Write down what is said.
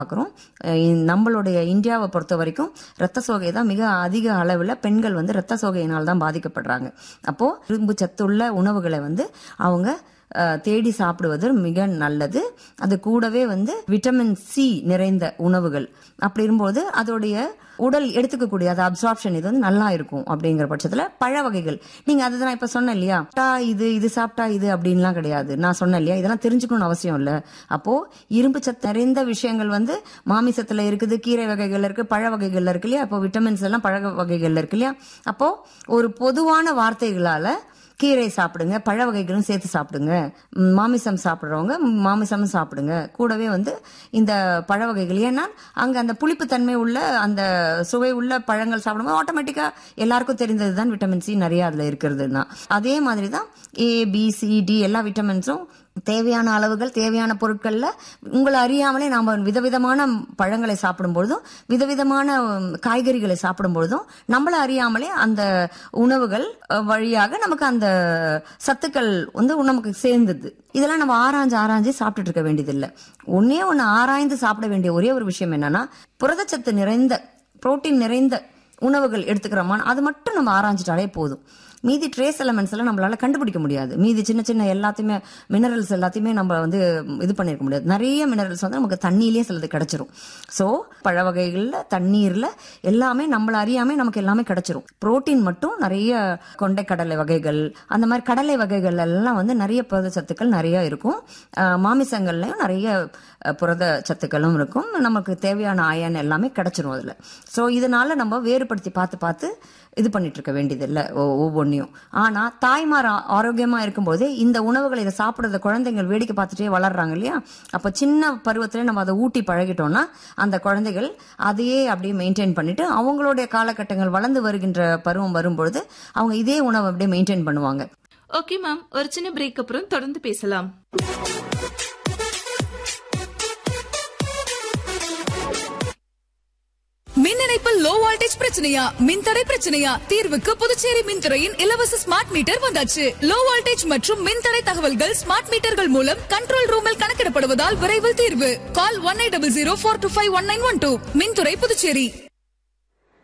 பார்க்குறோம் நம்மளுடைய இந்தியாவை பொறுத்த வரைக்கும் ரத்த சோகை தான் மிக அதிக அளவில் பெண்கள் வந்து ரத்த சோகையினால் தான் பாதிக்கப்படுறாங்க அப்போ இரும்பு சத்துள்ள உணவுகளை வந்து அவங்க அஹ், தேடி சாப்பிடுவது மிக நல்லது அது கூடவே வந்து விட்டமின் சி நிறைந்த உணவுகள் அப்படி இருக்கும்போது அதோடைய உடல் எடுத்துக்கக்கூடிய அது அப்சார்ப்ஷன் இது வந்து நல்லா இருக்கும் அப்படிங்கிற பட்சத்துல பழ வகைகள் நீங்க அதுதான் இப்ப சொன்னேன் இல்லையா சாப்பிட்டா இது இது சாப்பிட்டா இது அப்படின்லாம் கிடையாது நான் சொன்னேன் இல்லையா இதெல்லாம் தெரிஞ்சுக்கணும்னு அவசியம் இல்ல அப்போ இரும்பு சத்து நிறைந்த விஷயங்கள் வந்து மாமிசத்துல இருக்குது கீரை வகைகள்ல இருக்கு பழ வகைகள்ல இருக்கு இல்லையா அப்போ விட்டமின்ஸ் எல்லாம் பழ வகைகள்ல இருக்கு இல்லையா அப்போ ஒரு பொதுவான வார்த்தைகளால கீரை சாப்பிடுங்க பழ வகைகளும் சேர்த்து சாப்பிடுங்க ம், மாமிசம் சாப்பிட்றவங்க மாமிசமும் சாப்பிடுங்க கூடவே வந்து இந்த பழ வகைகள் ஏன்னா அங்க அந்த புளிப்புத்தன்மை உள்ள அந்த சுவை உள்ள பழங்கள் சாப்பிடும்போது ஆட்டோமேட்டிக்கா எல்லாருக்கும் தெரிந்தது தான் விட்டமின் சி நிறைய அதுல இருக்கிறது தான் அதே மாதிரி தான் ஏ பி சி டி எல்லா விட்டமின்ஸும் தேவையான அளவுகள் தேவையான பொருட்கள்ல உங்களை அறியாமலே நாம விதவிதமான பழங்களை சாப்பிடும் பொழுதும் விதவிதமான உம், காய்கறிகளை சாப்பிடும் பொழுதும் நம்மள அறியாமலே அந்த உணவுகள் அஹ், வழியாக நமக்கு அந்த சத்துக்கள் வந்து நமக்கு சேர்ந்தது இதெல்லாம் நம்ம ஆராய்ஞ்சு ஆராய்ஞ்சு சாப்பிட்டுட்டு இருக்க வேண்டியதில்லை ஒன்னே ஒன்னு ஆராய்ந்து சாப்பிட வேண்டிய ஒரே ஒரு விஷயம் என்னன்னா புரதச்சத்து நிறைந்த புரோட்டீன் நிறைந்த உணவுகள் எடுத்துக்கிறோமா அது மட்டும் நம்ம ஆராய்ஞ்சிட்டாலே போதும் மீதி ட்ரேஸ் எலமெண்ட்ஸ் எல்லாம் நம்மளால கண்டுபிடிக்க முடியாது மீதி சின்ன சின்ன எல்லாத்தையுமே மினரல்ஸ் எல்லாத்தையுமே நம்ம வந்து இது பண்ணிருக்க முடியாது நிறைய மினரல்ஸ் வந்து நமக்கு தண்ணியிலேயே சிலது கிடைச்சிரும் ஸோ பழ வகைகள்ல தண்ணீர்ல எல்லாமே நம்மள அறியாம நமக்கு எல்லாமே கிடைச்சிரும் புரோட்டீன் மட்டும் நிறைய கொண்டை கடலை வகைகள் அந்த மாதிரி கடலை வகைகள் எல்லாம் வந்து நிறைய புரத சத்துக்கள் நிறைய இருக்கும் அஹ் மாமிசங்கள்லயும் நிறைய அஹ், புரத சத்துக்களும் இருக்கும் நமக்கு தேவையான அயன் எல்லாமே கிடைச்சிரும் அதுல ஸோ இதனால நம்ம வேறுபடுத்தி பார்த்து பார்த்து இது பண்ணிட்டு இருக்க வேண்டியதில்லை ஒ- ஒவ்வொன்றையும் ஆனா தாய்மார் ஆ- ஆரோக்கியமா இருக்கும்போதே இந்த உணவுகளை இதை சாப்பிடுறத குழந்தைகள் வேடிக்கை பார்த்துட்டே வளர்றாங்க இல்லையா அப்ப சின்ன பருவத்திலே நம்ம அதை ஊட்டி பழகிட்டோம்னா அந்த குழந்தைகள் அதையே அப்படியே மெயின்டைன் பண்ணிட்டு அவங்களுடைய காலகட்டங்கள் வளர்ந்து வருகின்ற பருவம் வரும்பொழுது அவங்க இதே உணவை அப்படியே மெயின்டைன் பண்ணுவாங்க ஓகே மேம் ஒரு சின்ன பிரேக் அப்புறம் தொடர்ந்து பேசலாம் மின் இணைப்பில் லோ வோல்டேஜ் பிரச்சனையா மின்தடை பிரச்சனையா தீர்வுக்கு புதுச்சேரி மின்துறையின் இலவச ஸ்மார்ட் மீட்டர் வந்தாச்சு லோ வோல்டேஜ் மற்றும் மின்தடை தகவல்கள் ஸ்மார்ட் மீட்டர்கள் மூலம் கண்ட்ரோல் ரூமில் கணக்கிடப்படுவதால் விரைவில் தீர்வு call one eight double zero four two five one nine one two மின்துறை புதுச்சேரி